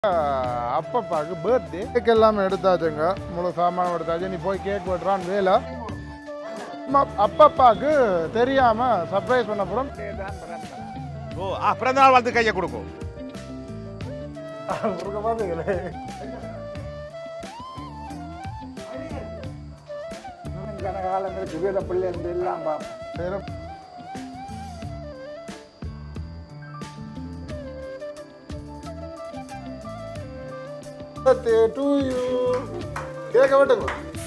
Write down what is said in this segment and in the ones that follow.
அப்பப்பாக்கு birthday cake எல்லாம் எடுத்தாச்சுங்க முழு சாமானம் எடுத்தாச்சு நீ போய் கேக் வெட்டுறான் வேலை அம்மா- அப்பப்பாக்கு தெரியாம சர்ப்ரைஸ் பண்ண போறோம் ஓ ஆ பிறந்த நாள் வாழ்த்து கையை கொடுக்கும் கனகாலங்களுக்கு வீர பிள்ளை என்று எல்லாம் பார்ப்போம் சரி. Birthday to you. கேக்க வெட்டுங்க.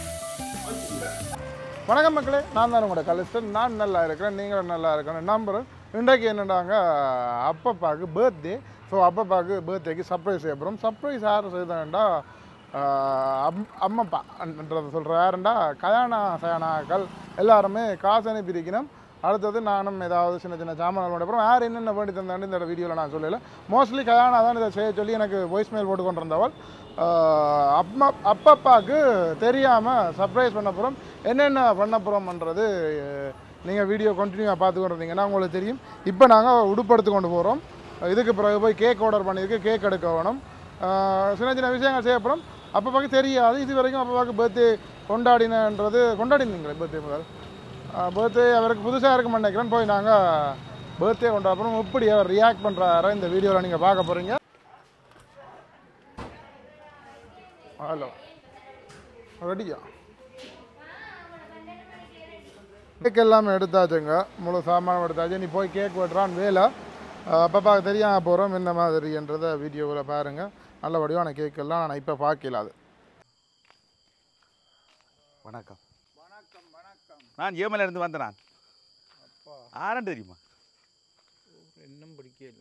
வணக்கம் மக்களே நான் தான் உங்களோட கலிஸ்டன் நான் நல்லா இருக்கிறேன் நீங்களும் நல்லா இருக்கணும் நம்புறேன் இன்றைக்கு என்னடாங்க அப்பப்பாக்கு பர்த்டே ஸோ அப்பப்பாக்கு பர்த்டேக்கு சர்ப்ரைஸ் செய்ய போகிறோம் சர்ப்ரைஸ் யார் செய்தாங்கண்டா அம்மப்பான்றதை சொல்கிற யாருண்டா கல்யாண சயனாக்கள் எல்லாருமே காசு அனுப்பியிருக்கணும் அடுத்தது நானும் ஏதாவது சின்ன சின்ன சாமான்கள் பண்ண அப்புறம் யார் என்னென்ன வேண்டி தந்தாண்டு இந்த வீடியோவில் நான் சொல்லல மோஸ்ட்லி கல்யாணம் தான் இதை செய்ய சொல்லி எனக்கு வாய்ஸ் மெயில் போட்டு கொண்டு வந்தவள் ஆஹ் அம்மா அப்பப்பாக்கு தெரியாமல் சர்ப்ரைஸ் பண்ண போகிறோம் என்னென்ன பண்ண போகிறோம்ன்றது நீங்கள் வீடியோ கண்டினியூவாக பார்த்து கொண்டு இருந்தீங்கன்னா உங்களுக்கு தெரியும் இப்போ நாங்கள் உடுப்படுத்து கொண்டு போகிறோம் இதுக்கு பிறகு போய் கேக் ஆர்டர் பண்ணியிருக்கு கேக் எடுக்க வேணும் ஆஹ் சின்ன சின்ன விஷயங்கள் செய்ய போகிறோம் அப்பப்பாக்கு தெரியாது இது வரைக்கும் அப்பப்பாக்கு பர்த்டே கொண்டாடினன்றது கொண்டாடினீங்களே பர்த்டே முதல் பர்த்டே அவருக்கு புதுசாக இருக்க நினைக்கிறேன் போய் நாங்கள் பர்த்டே கொண்ட அப்புறம் எப்படி அவர் ரியாக்ட் பண்ணுறாரு இந்த வீடியோவில் நீங்கள் பார்க்க போகிறீங்க ஹலோ ரெடியா கேக் எல்லாம் எடுத்தாச்சுங்க முழு சாமானம் எடுத்தாச்சு நீ போய் கேக் வெட்டுறான் வேலை அப்பப்பாவுக்கு தெரியாம போகிறோம் என்ன மாதிரின்றதை வீடியோவில் பாருங்கள் நல்லபடியான கேக் எல்லாம் நான் இப்போ பார்க்கல அது வணக்கம் நான் ஏமல இருந்து வந்தேன் நான் ஆரண்டு தெரியுமா இன்னும் பிடிக்கல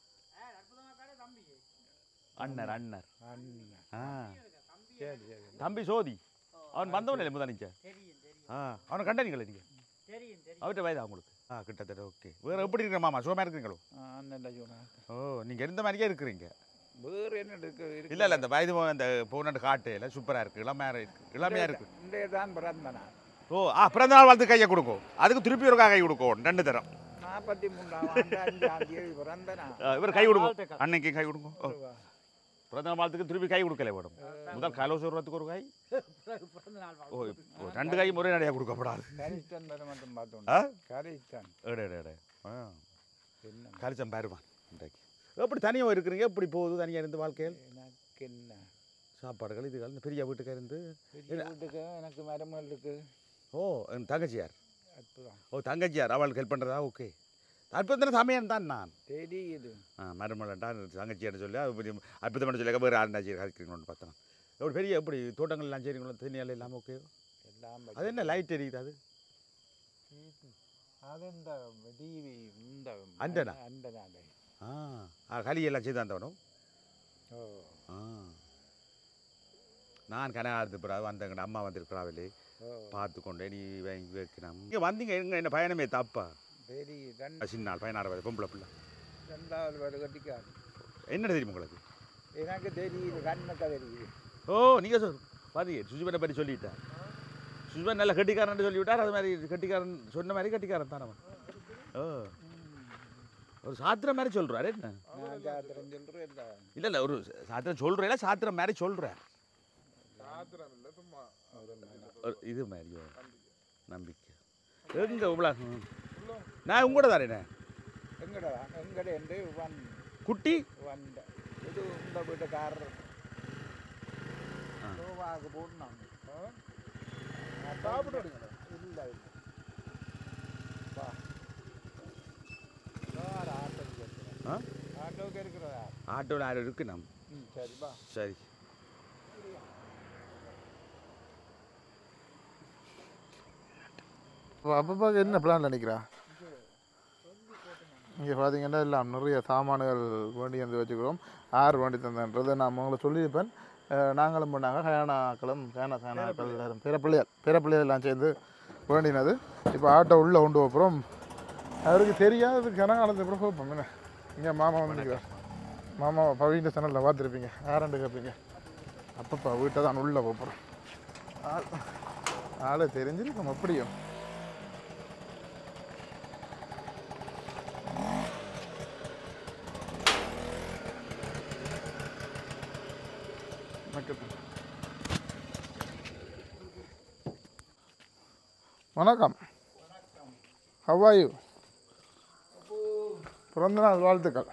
அண்ணர் அண்ணர் அண்ணா. ஆ சரி சரி தம்பி சோதி அவன் வந்தவன் இல்லை முதல் நிச்சா ஆ அவனை கண்டனீங்களே நீங்கள் அவர்கிட்ட வயதா உங்களுக்கு ஆ கிட்டத்தட்ட ஓகே வேறு எப்படி இருக்கிற மாமா சுகமாக இருக்கிறீங்களோ அண்ணன் சொன்னா ஓ நீங்கள் இருந்த மாதிரியே இருக்கிறீங்க வேறு என்ன இருக்கு இருக்கு இல்லை இல்லை இந்த வயது அந்த போனட்டு காட்டையில் சூப்பராக இருக்குது இளமையாக இருக்குது இளமையாக இருக்குது இன்றைய தான் பிறந்தனா ஓ ஆ பிறந்த நாள் வாழ்த்து கையை கொடுக்கும் அதுக்கு திருப்பி ஒரு கை கொடுக்கும் ரெண்டு தரம் நாற்பத்தி மூன்றாம் ஆண்டு அஞ்சாம் தேதி பிறந்தனா ஆ, இவர் கை கொடுக்கும் அன்னைக்கு கை கொடுக்கும் ஓ பிறந்த நாள் வாழ்த்துக்கு திருப்பி கை கொடுக்கல மேடம் முதல் காலோ சொல்றதுக்கு ஒரு கை ஓ இப்போ ரெண்டு கையும் ஒரே நடையாக கொடுக்கப்படாது கரிஷ்டன் வர மட்டும் ஆ? பார்த்தோம் கரிஷ்டன் எடே எடே எடே ஆ என்ன கரிச்சம் பாருவான் இன்றைக்கு எப்படி தனியாக இருக்கிறீங்க எப்படி போகுது தனியாக இருந்து வாழ்க்கையில் எனக்கு என்ன சாப்பாடுகள் இதுகள் இந்த பெரிய வீட்டுக்கு இருந்து பெரிய வீட்டுக்கு எனக்கு மருமகள் இருக்கு ஓ என் தங்கச்சியார் அற்புதம் ஓ தங்கச்சியார் அவளுக்கு ஹெல்ப் பண்ணுறதா ஓகே அற்புதத்தின சமயம் தான் நான் தெரியுது ஆ மருமலன்டா தங்கச்சியார்னு சொல்லி அது பெரிய அற்புதம்னு சொல்லி வேறு ஆண்டாச்சி கழிக்கிறீங்கன்னு பார்த்தேன் எப்படி பெரிய எப்படி தோட்டங்கள்லாம் சரிங்களா தண்ணியால் இல்லாமல் ஓகே எல்லாம் அது என்ன லைட் எரியுது அது அது இந்த டிவி இந்த அண்டனா? அண்டனாலே ஆ ஆ களி எல்லாம் செய்து தந்தவனும் ஓ ஆ நான் கனகாலத்து பிறகு வந்தங்க அம்மா வந்திருக்கிறாவில்லை ஓ பார்த்து கொண்டே நீ வாங்கி வைக்கணும் இங்கே வந்தீங்க எங்க என்ன பயணமே தப்பா தெரியுது ரெண்டு சின்ன நாள் பதினாறு வயது பொம்பளை பிள்ளை ரெண்டாவது வீடு கட்டிக்காது என்ன தெரியும் உங்களுக்கு எனக்கு தெரியுது கண்ணுக்கு தெரியுது ஓ நீங்கள் சொல் பாதி சுஜிபனை பற்றி சொல்லிட்டேன் சுஜிபன் நல்ல கட்டிக்காரன் சொல்லி விட்டார் அது மாதிரி கட்டிக்காரன் சொன்ன மாதிரி கட்டிக்காரன் தான் அவன் ஓ ஒரு சாத்திரம் மாதிரி சொல்கிறாரு என்ன நான் ஜாத்திரம் சொல்கிறேன் இல்லை இல்லை இல்லை ஒரு சாத்திரம் சொல்கிறேன் சாத்திரம் மாதிரி சொல்கிறேன் ஒரு இது மாதிரி ஒரு நம்பிக்கை எங்க உங்களா ம். நான் உங்களோட தானே எங்கடா எங்கட என்று வந் குட்டி வந்த இது இந்த வீட்டுக்காரர் ஆ. சோபாவுக்கு போடணும் சாப்பிட்டு இல்லை இல்லை வா வாடா, ஆட்டோக்கு இருக்கிறேன். ஆ ஆட்டோக்கு இருக்கிறதா ஆட்டோவில் யாரும் இருக்கு நம் ம் சரிப்பா சரி அப்பப்பாக்கு என்ன பிளான் நினைக்கிறா இங்கே பார்த்தீங்கன்னா எல்லாம் நிறைய சாமான்கள் வேண்டி வந்து வச்சுக்கிறோம் யார் வேண்டி தந்தன்றதை நான் உங்களை சொல்லியிருப்பேன் அஹ் நாங்களும் பண்ணாங்க கயானாக்களும் கயானா கயானாக்கள் எல்லாரும் பிறப்பிள்ளையார் பிறப்பிள்ளையார் எல்லாம் சேர்ந்து வேண்டினது இப்போ ஆட்டோ உள்ளே கொண்டு போகிறோம் அவருக்கு தெரியாது கனகாலத்து அப்புறம் போப்போம் என்ன இங்கே மாமா வந்துருக்கார் மாமா பவின்ற சேனலில் பார்த்துருப்பீங்க யாராண்டு கேட்பீங்க அப்பப்பா வீட்டை தான் உள்ளே போகிறோம் ஆள் ஆளை தெரிஞ்சிருக்கோம் அப்படியும் வணக்கம் வணக்கம் ஹவ் ஆர் யூ பிறந்த நாள் வாழ்த்துக்கள்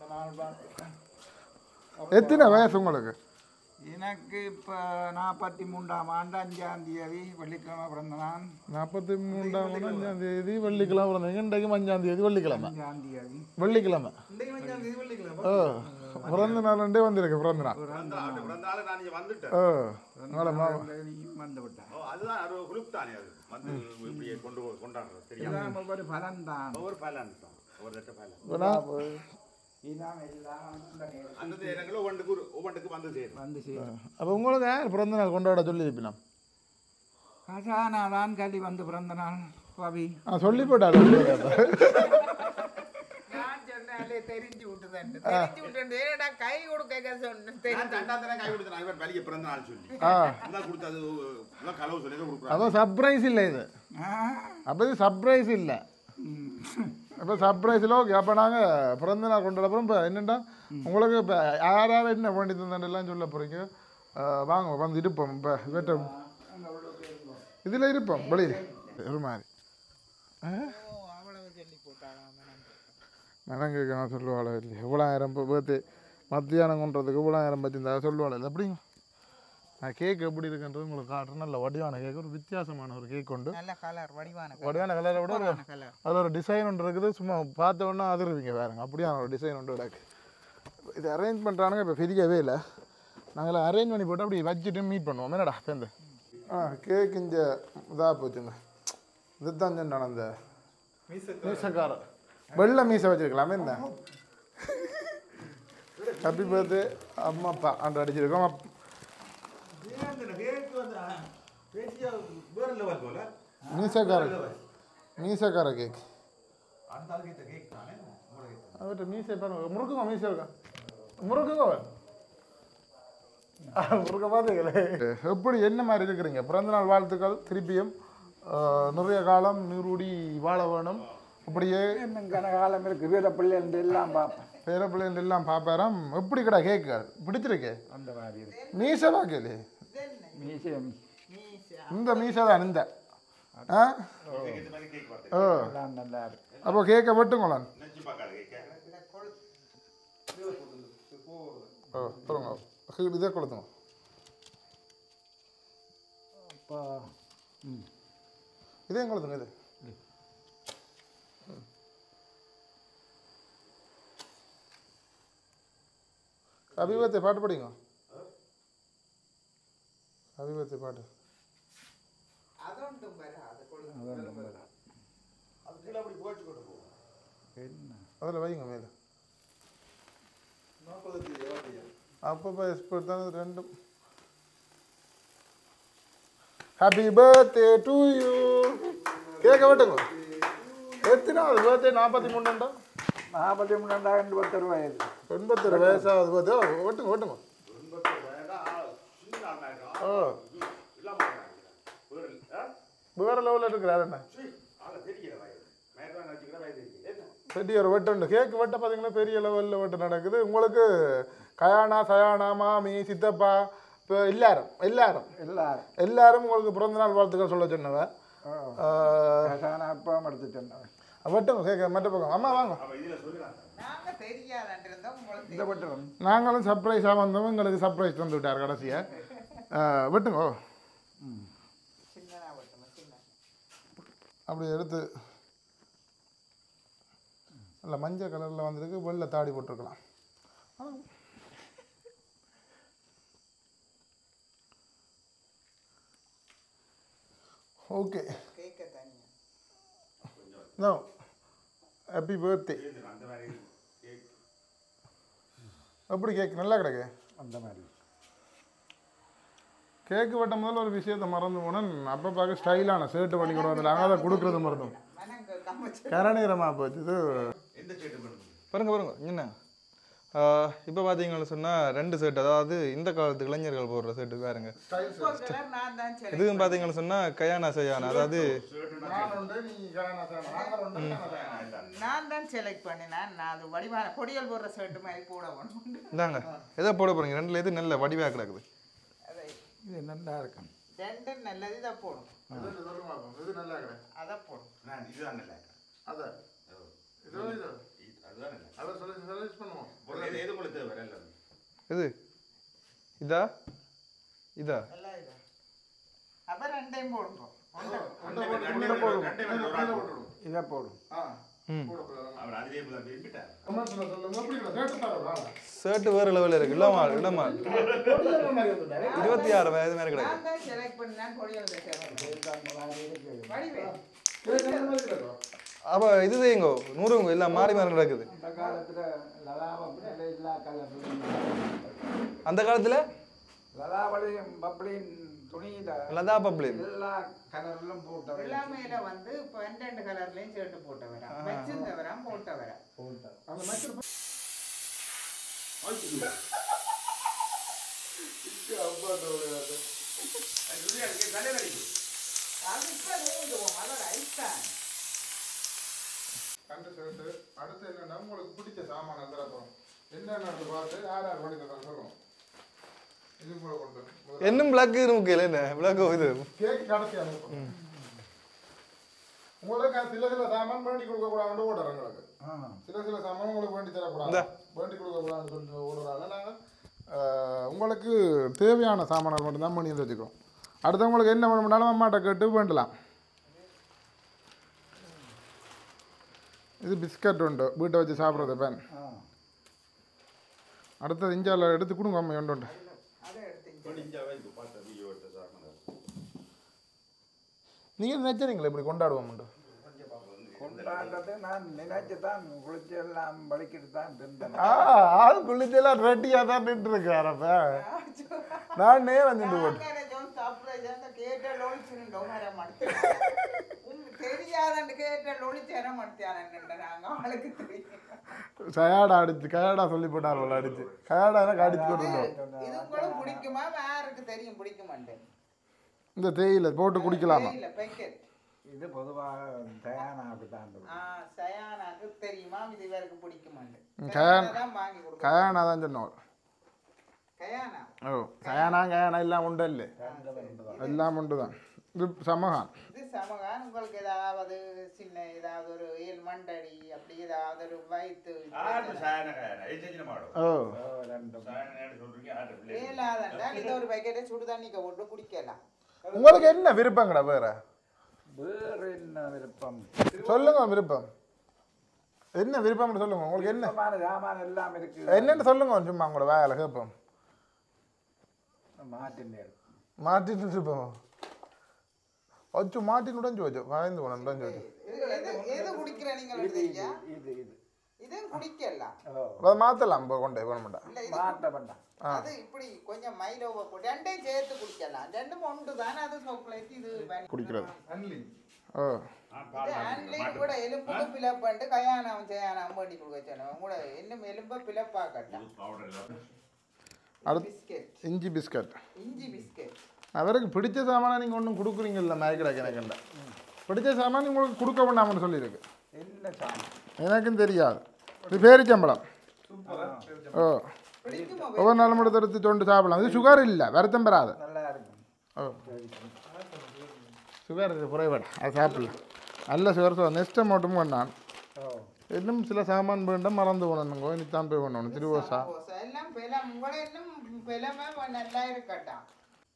எத்தனை வயசு உங்களுக்கு எனக்கு இப்போ நாற்பத்தி மூன்றாம் ஆண்டு அஞ்சாம் தேதி வெள்ளிக்கிழமை பிறந்த நான் நாற்பத்தி மூன்றாம் ஆண்டு அஞ்சாம் தேதி வெள்ளிக்கிழமை பிறந்தீங்க இன்றைக்கும் அஞ்சாம் தேதி வெள்ளிக்கிழமை அஞ்சாம் தேதி வெள்ளிக்கிழமை ஓ பிறந்த நாள் வந்திருக்கு பிறந்த நாள் பிறந்தாலும் நான் இங்கே வந்துட்டேன் ஓ உங்களோட மாமா தேதியும் வந்து விட்டேன் ஓ, அதுதான் அது ஒரு குழுப் தானே அது வந்து இப்படியே கொண்டு போ- கொண்டாடுறது தெரியும் எல்லாம் ஒவ்வொரு பலன் தான் ஒவ்வொரு பலன் தான் ஒவ்வொரு தட்ட பலன் இப்போ நான் இதான் எல்லாம் அந்த நேரம் அந்த நேரங்களில் ஒவ்வொன்றுக்கு ஒரு ஒவ்வொன்றுக்கு வந்து சேரும் வந்து சேரும் அப்போ உங்களுக்கு யார் பிறந்த நாள் கொண்டாட சொல்லி இருப்பினா கசானா தான் கல்வி வந்து பிறந்த நாள் பவி ஆ சொல்லி போட்டாரு நான் சொன்னாலே தெரிஞ்சு விட்டுதான் தெரிஞ்சு விட்டு ஏடா கை கொடுக்க சொன்னேன் நான் தண்டாந்தரம் கை கொடுத்தேன் இவர் வெளியே பிறந்த நாள் சொல்லி ஆ அதான் கொடுத்தது எல்லாம் களவு சொல்லி தான் கொடுக்குறாங்க அப்போ சர்ப்ரைஸ் இல்லை இது அப்போ இது சர்ப்ரைஸ் இல்லை இப்போ சர்ப்ரைஸில் ஓகே அப்போ நாங்கள் பிறந்த நாள் கொண்டாட அப்புறம் இப்போ என்னென்னா உங்களுக்கு இப்போ யார் யார் என்ன வேண்டி தந்தாண்டெல்லாம் சொல்ல போகிறீங்க வாங்க வந்து இருப்போம் இப்போ வெட்ட இதில் இருப்போம் வெளியில் ஒரு மாதிரி அவ்வளவு சொல்லி போட்டாளாம் நடங்குக்கு நான் சொல்லுவாள் இல்லையா இவ்வளோயிரம் இப்போ பேர்த்து மத்தியானம் கொண்டதுக்கு இவ்வளோயிரம் பற்றிருந்தா சொல்லுவாள் இல்லை அப்படிங்க நான் கேக் எப்படி இருக்குன்றது உங்களுக்கு காட்டுறேன் நல்ல வடிவான கேக் ஒரு வித்தியாசமான ஒரு கேக் உண்டு நல்ல கலர் வடிவான வடிவான கலரை விட ஒரு கலர் அதில் ஒரு டிசைன் ஒன்று இருக்குது சும்மா பார்த்த உடனே அதிருவீங்க வேறுங்க அப்படியான ஒரு டிசைன் ஒன்று கிடக்கு இது அரேஞ்ச் பண்ணுறானுங்க இப்போ பெரியவே இல்லை நாங்கள் அரேஞ்ச் பண்ணி போட்டு அப்படி வச்சுட்டு மீட் பண்ணுவோம் என்னடா சேர்ந்து ஆ கேக் இந்த இதாக போச்சுங்க இதுதான் சொன்னான் அந்த மீசக்காரர் வெள்ளை மீசை வச்சிருக்கலாமே என்ன ஹாப்பி பர்த்டே அம்மா அப்பா அன்று அடிச்சிருக்கோம் அப்- வேற லெவல் போல மீசக்கார மீசக்கார கேக் அந்த ஆளுக்கு கேக் தானே உங்களுக்கு அவர்கிட்ட மீசை பாருங்க முறுக்குங்க மீசை இருக்கா முறுக்குங்க அவன் ஆ, முறுக்க பார்த்தீங்களே எப்படி என்ன மாதிரி இருக்கிறீங்க பிறந்த நாள் வாழ்த்துக்கள் திருப்பியும் ஆ, நிறைய காலம் நீரூடி வாழ வேணும் அப்படியே இன்னும் கனகாலம் இருக்கு வீர பிள்ளைகள் எல்லாம் பார்ப்பேன் பேர பிள்ளைங்க எல்லாம் பார்ப்பாராம் எப்படி கடா கேக்கு பிடிச்சிருக்கு அந்த மாதிரி இருக்கு மீசை பார்க்கலே மியூசியம் இந்த மீசை தான் இந்த ஆ இந்த மாதிரி கேக் பார்த்தேன் ஓ எல்லாம் நல்லா இருக்கு அப்போ கேக்கை வெட்டுங்களேன் நெஞ்சு பார்க்காத கேக் ஓ சொல்லுங்க இதே கொளுத்துங்க அப்போ ம் இதே கொளுத்துங்க இது அபிபத்தை பாட்டு படிங்க அபிபத்தை பாட்டு அதொன்றும் வராது கொழுந்து அதான் ரொம்ப அது கீழே அப்படி போட்டு கொண்டு போகும் என்ன அதில் வைங்க மேலே அப்போ எக்ஸ்பர்ட் தான் இது ரெண்டும் ஹாப்பி பர்த்டே டு யூ கேட்க விட்டுங்க எத்தனாவது பர்த்டே நாற்பத்தி மூணுண்டா நாற்பத்தி மூணாயிரம் எண்பத்தொரு வயது எண்பத்தொரு வயசாவது பர்த்டே ஓட்டுங்க ஓட்டுங்க ஓ வேற லெவலில் இருக்கிறாரு என்ன பெரிய ஒரு வெட்டு உண்டு கேக் வெட்ட பார்த்தீங்கன்னா பெரிய லெவலில் வெட்டு நடக்குது உங்களுக்கு கயானா சயானா மாமி சித்தப்பா இப்போ எல்லாரும் எல்லாரும் எல்லாரும் எல்லாரும் உங்களுக்கு பிறந்த நாள் வாழ்த்துக்கள் சொல்ல சொன்னவ ஓ ஆஹ், கசான அப்பம் எடுத்துட்டேன் வெட்டுங்க கேட்க மற்ற பக்கம் அம்மா வாங்க நாங்க தெரியாதான் இருந்தோம் உங்களுக்கு இந்த பட்டம் நாங்களும் சர்ப்ரைஸாக வந்தோம் எங்களுக்கு சர்ப்ரைஸ் தந்து விட்டார் கடைசியாக வெட்டுங்க ஓ. சின்னதா வெட்டணும் சின்ன அப்படி எடுத்து நல்ல மஞ்சள் கலரில் வந்திருக்கு வெள்ளை தாடி போட்டிருக்கலாம் ஓகே கேட்க தனியா நோ ஹாப்பி பர்த்டே எப்படி கேக் நல்லா கிடக்கு அந்த மாதிரி கேக்கு வெட்டும் முதல்ல ஒரு விஷயத்தை மறந்து போனேன் அப்போ பார்க்க ஸ்டைலான ஷர்ட் பண்ணி கொண்டு வந்து நாங்கள் அதை கொடுக்குறது மறந்தோம் மனங்க கம்மச்சு கரநீரமாக போச்சு இது பாருங்க பாருங்க என்ன இப்போ பார்த்தீங்கன்னு சொன்னால் ரெண்டு செட் அதாவது இந்த காலத்து இளைஞர்கள் போடுற செட்டு பாருங்க கலர் நான் தான் சரி இதுவும் பார்த்தீங்கன்னு சொன்னால் கயானா சயானா அதாவது நான் தான் செலக்ட் பண்ணினேன் நான் அது வடிவான கொடியல் போடுற ஷர்ட் மாதிரி போட வேணும் இந்தாங்க எதை போட போகிறீங்க ரெண்டுல எது நல்ல வடிவாக கிடக்குது இது நல்லா இருக்கும் ரெண்டும் நல்லது இதை போடும் இது நல்லா கிடையாது அதை போடும் நான் இதுதான் நல்லா அதான் இது இது அதுதான் நல்லா அதை சொல்லி சஜஸ்ட் பண்ணுவோம் எது எது உங்களுக்கு தேவை எல்லாம் இது இதா இதா நல்லா இதா அப்போ ரெண்டையும் போடுங்க ஒன்றை இதை போடும் அவர் அதிலே விரும்பிட்டார் ஷர்ட் வேறு லெவலில் இருக்கு இளமால் இளமால் இருபத்தி ஆறு வயது மாதிரி கிடக்கு நான் தான் செலக்ட் பண்ணேன் பொடியில் வடிவேல் அப்போ இது செய்யுங்கோ நூறுங்க எல்லாம் மாறி மாறி நடக்குது இந்த காலத்தில் லலாபம் எல்லா கலரும் அந்த காலத்தில் லலாவளியும் பப்ளின் துணியில லதா பப்ளின் எல்லா கலர்லும் போட்டவங்க வெள்ளாமையில வந்து பன்னெண்டு கலர்லயும் சேர்த்து போட்ட வரா வச்சிருந்தவரா போட்ட வரா அது இப்ப நூண்டுவோம் அதோட ஐஸ்தான் கண்டு சேர்த்து அடுத்து என்னன்னா உங்களுக்கு பிடிச்ச சாமான தரப்போம் என்னென்ன பார்த்து யார் யார் பண்ணி தர சொல்லுவோம் இது கூட கொண்டு முதல்ல இன்னும் பிளாக் முக்கியம் என்ன பிளாக் இது கேக் கடைசி அனுப்பணும் உங்களுக்கு அது சில சில சாமான் வேண்டி கொடுக்க கூடாதுன்னு ஓடுறோம் எங்களுக்கு சில சில சாமான் உங்களுக்கு வேண்டி தரக்கூடாது வேண்டி கொடுக்க கூடாதுன்னு சொல்லிட்டு ஓடுறாங்க நாங்கள் உங்களுக்கு தேவையான சாமான்கள் மட்டும்தான் பண்ணி வந்து வச்சுக்கிறோம் அடுத்தவங்களுக்கு என்ன வேணும்னாலும் அம்மாட்ட கேட்டு வேண்டலாம் இது பிஸ்கட் உண்டு வீட்டை வச்சு சாப்பிட்றது பேன் அடுத்தது இஞ்சால எடுத்து கொடுங்க அம்மா உண்டு உண்டு அதை எடுத்து நீங்கள் நினைச்சீங்களா இப்படி கொண்டாடுவோம் கொண்டாடுறது நான் நினைச்சு தான் குளிச்சு எல்லாம் வலிக்கிட்டு தான் தின்றேன் ஆ ஆள் குளிச்செல்லாம் ரெட்டியாக தான் நின்று இருக்காரப்ப நானே வந்துட்டு போட்டு கேட்ட லொழிச்சுண்டோ மர மாட்டேன் தெரியாதன்னு கேட்ட லொழிச்சேர மாட்டேன் நாங்க அவளுக்கு தெரியும் கயாடா அடிச்சு கயாடா சொல்லி போட்டார் அடிச்சு கயாடா எனக்கு அடிச்சு போட்டுருந்தோம் இது உங்களுக்கு பிடிக்குமா யாருக்கு தெரியும் பிடிக்குமான்ட்டு இந்த தேயிலை போட்டு குடிக்கலாமா இல்ல பெக்கெட் இது பொதுவாக தயானாவுக்கு தான் இருக்கும். ஆ சயானாக்கு தெரியுமா இது இவருக்கு பிடிக்குமான்ட்டு கயான் தான் வாங்கி கொடுக்கும் கயானா தான் சொன்னோம் கயானா ஓ கயானா கயானா எல்லாம் உண்டு இல்லை எல்லாம் உண்டு தான் இது சமகான் இது சமகான் உங்களுக்கு ஏதாவது சின்ன ஏதாவது ஒரு ஏழு மண்டடி அப்படி ஏதாவது ஒரு வயிற்று ஆட்டு சாயன காயன இது செஞ்சு மாடும் ஓ ஓ, ரெண்டும் சாயன சொல்றீங்க ஆட்டு பிள்ளை ஏழாதண்டா இது ஒரு பக்கெட்டை சுடு தண்ணிக்க போட்டு குடிக்கலாம் உங்களுக்கு என்ன விருப்பங்கடா வேற வேறு என்ன விருப்பம் சொல்லுங்க விருப்பம் என்ன விருப்பம்னு சொல்லுங்க உங்களுக்கு என்ன விருப்பமான சாமான் எல்லாம் இருக்கு என்னன்னு சொல்லுங்க சும்மா உங்களோட வேலை கேட்போம் மாட்டின் மாட்டிட்டு இருப்போம் அச்சு மாட்டின் உடஞ்சு வச்சோ வாய்ந்து போனோம் உடஞ்சு வச்சோ இது எது எது குடிக்கிற நீங்கள் தெரியா இது இது இதுவும் குடிக்கலாம் ஓ அதை மாற்றலாம் இப்போ கொண்டே போன மாட்டேன் இல்ல இது மாட்ட வேண்டாம் அது இப்படி கொஞ்சம் மைலோவை போட்டு ரெண்டையும் சேர்த்து குடிக்கலாம் ரெண்டும் ஒன்று தானே அது சாக்லேட் இது வேண்டாம். குடிக்கிறது ஓ இது ஆன்லைன் கூட எலும்புக்கு பிளப் பண்ணிட்டு கயானம் செய்யானம் பண்ணி கொடுக்க சொன்னவன் கூட இன்னும் எலும்ப பிளப்பாக்கட்டான் அடுத்து பிஸ்கெட் இஞ்சி பிஸ்கட் இஞ்சி பிஸ்கெட் அவருக்கு பிடிச்ச சாமானை நீங்கள் ஒன்றும் கொடுக்குறீங்கல்ல மயக்கிடாக்கு எனக்கு பிடிச்ச சாமான் உங்களுக்கு கொடுக்க வேண்டாம்னு சொல்லியிருக்கு என்ன சாமான் எனக்கும் தெரியாது இது பேரிச்சம்பளம் ஓ பிடிக்குமோ ஒவ்வொரு நாளும் எடுத்து எடுத்து தொண்டு சாப்பிடலாம் இது சுகர் இல்லை வருத்தம் பெறாது நல்லா இருக்கும் ஓ சுகர் இது குறைபாடு அது சாப்பிடலாம் நல்ல சுகர் சோ நெக்ஸ்ட் மட்டும் பண்ணான் ஓ இன்னும் சில சாமான் வேண்டாம் மறந்து போனோங்க இனித்தான் போய் பண்ணணும் திருவோசா சப்போஸ் எல்லாம் பிலம் உங்களை இன்னும் பிலமே நல்லா இருக்கட்டான்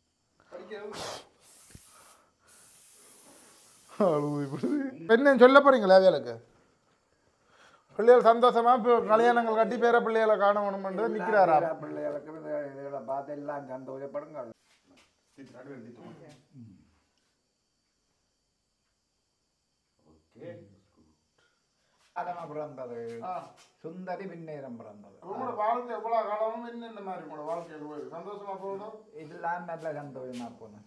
என்ன சொல்ல போறீங்களா வேலைக்கு பிள்ளைகள் சந்தோஷமா இப்போ கல்யாணங்கள் கட்டி பேர பிள்ளைகளை காணணும்னு நிற்கிறாரா எல்லா பிள்ளைகளுக்கும் இது இதுகளை பார்த்து எல்லாம் சந்தோஷப்படுங்க ஆடமா பிறந்தது சுந்தரி பின்னேரம் பிறந்தது உங்களோட வாழ்க்கை எவ்வளோ காலமும் என்னென்ன மாதிரி உங்களோட வாழ்க்கையில் போகுது சந்தோஷமா போகுதோ இதெல்லாம் நல்ல சந்தோஷமா போனேன்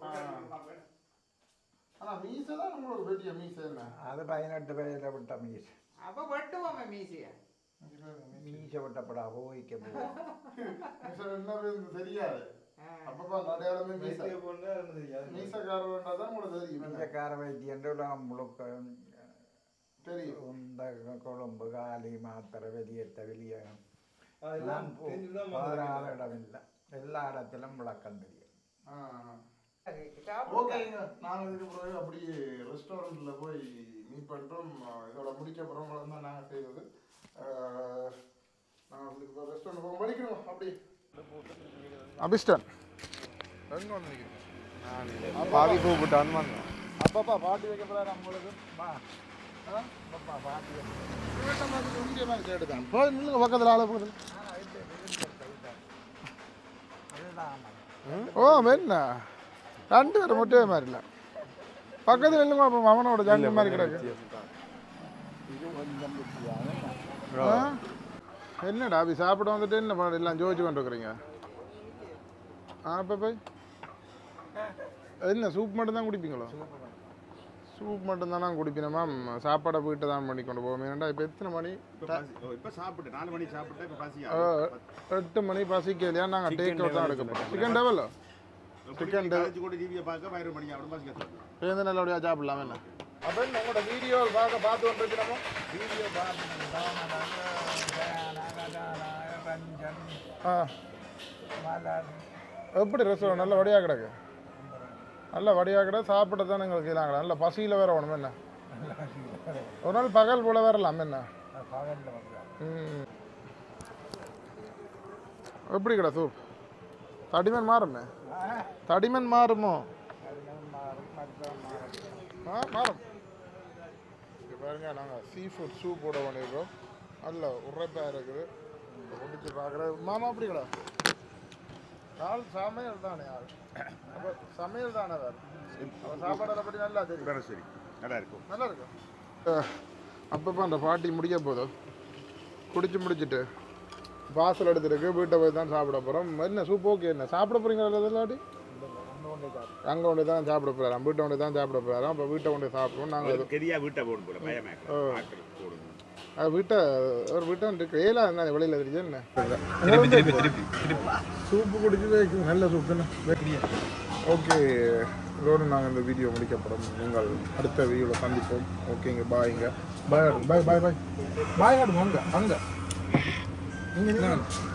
ஆனால் மீசை தான் உங்களுக்கு பெரிய மீசை என்ன அது பதினெட்டு வயதில் விட்ட மீச அப்ப வெட்டுவோமே மீசிய மீச விட்டப்படா ஓய்க்க போவோம் மீசை என்ன பேருந்து தெரியாது அப்பப்போ அடையாளமே மீசை மீசைக்காரர் தான் உங்களுக்கு தெரியும் மீசக்கார வைத்தியன்ற உலகம் முழுக்க தெரியும் இந்த கொழும்பு காலி மாத்திரை வெளியேற்ற வெளியேறும் அதெல்லாம் நான் போ- போகாத இடமில்லை எல்லா இடத்திலும் விளக்கம் தெரியும் ஓகேங்க நாங்கள் இதுக்கு பிறகு அப்படியே ரெஸ்டாரண்ட்டில் போய் மீட் பண்ணுறோம் இதோட முடிக்க அப்புறம் தான் நாங்கள் செய்தது நாங்கள் இதுக்கு பிறகு ரெஸ்டாரண்ட் போக படிக்கணும் அப்படி அபிஸ்டன் எங்கே வந்து பாதி கூப்பிட்டான்னு வந்தோம் அப்பப்பா பாட்டி வைக்க போகிறாரு நம்மளுக்கு வா ஆ அப்பப்பா பாட்டி வீட்டை மாதிரி இந்திய மாதிரி கேட்டு தான் போய் நில்லுங்க பக்கத்தில் ஆளை பக்கத்தில் ஓ என்ன ரெண்டு பேரும் மட்டுமே மாதிரி இல்லை பக்கத்தில் இல்லைங்க அப்போ அவனோட ஜாங்க மாதிரி கிடக்கு ஆ? என்னடா அப்படி சாப்பிட வந்துட்டு என்ன பண்ண எல்லாம் ஜோதிச்சு கொண்டு இருக்கிறீங்க ஆ அப்போ போய் என்ன சூப் மட்டும் தான் குடிப்பீங்களோ சூப் மட்டும் தானே குடிப்பீங்க மேம் சாப்பாடை போயிட்டு தான் பண்ணி கொண்டு போவோம் ஏன்டா இப்போ எத்தனை மணி இப்போ சாப்பிட்டு நாலு மணி சாப்பிட்டு இப்போ பசி ஆ, எட்டு மணி பசிக்கலையா நாங்கள் டேக் அவுட் தான் எடுக்க போகிறோம் சிக்கன் டெவலோ சிக்கன் டெவல் கழிச்சு கூட டிவியை பார்க்க பயிறு மணி அவ்வளோ பசி கற்றுக்கணும் பேருந்து நல்லபடியாக சாப்பிடலாம் என்ன அப்போ என்ன உங்களோட வீடியோ பார்க்க பார்த்து வந்துருக்கிறோமோ வீடியோ பார்த்து ரஞ்சன் ஆ மலர் எப்படி ரெஸ்டாரண்ட் நல்ல வடியாக கிடக்கு நல்ல வடியாக கிடக்கு சாப்பிட தானே எங்களுக்கு இதாங்க நல்ல பசியில் வேற வேணும் என்ன ஒரு நாள் பகல் போல வரலாம் என்ன பகலில் வந்து ம். எப்படி கிடா சூப் தடிமன் மாறுமே தடிமன் மாறுமோ ஆ மாறும் இங்க பாருங்க நாங்கள் சீ ஃபுட் சூப் போட பண்ணியிருக்கோம் நல்ல உரைப்பாக இருக்குது முடிச்சு பார்க்குற மாமா அப்படி கடா நாள் சமையல் தானே ஆள் அப்போ சமையல் தானே வேறு அப்போ சாப்பாடை பற்றி நல்லா தெரியும் சரி நல்லா இருக்கும் நல்லா இருக்கும் அப்பப்போ அந்த பாட்டி முடிக்க போதும் குடிச்சு முடிச்சிட்டு பார்சல் எடுத்துருக்கு வீட்டை போய் தான் சாப்பிட போகிறோம் என்ன சூப் ஓகே என்ன சாப்பிட போகிறீங்களா இல்லாட்டி அங்கே கொண்டு தான் சாப்பிட போகிறாராம் வீட்டை கொண்டு தான் சாப்பிட போகிறாராம் அப்போ வீட்டை கொண்டு சாப்பிடுவோம் நாங்கள் கெரியா வீட்டை போடும் போல பயமாக போடுங்க அது வீட்டை ஒரு வீட்டை இருக்கு ஏலா என்ன வெளியில் தெரியுது என்ன சூப்பு குடிச்சு வைக்கும் நல்ல சூப் என்ன ஓகே இதோடு நாங்கள் இந்த வீடியோ முடிக்க போகிறோம் உங்கள் அடுத்த வீடியோவில் சந்திப்போம் ஓகேங்க பாய்ங்க பாய் பாய் பாய் பாய் பாய் ஆடுங்க அங்கே அங்கே நீங்கள்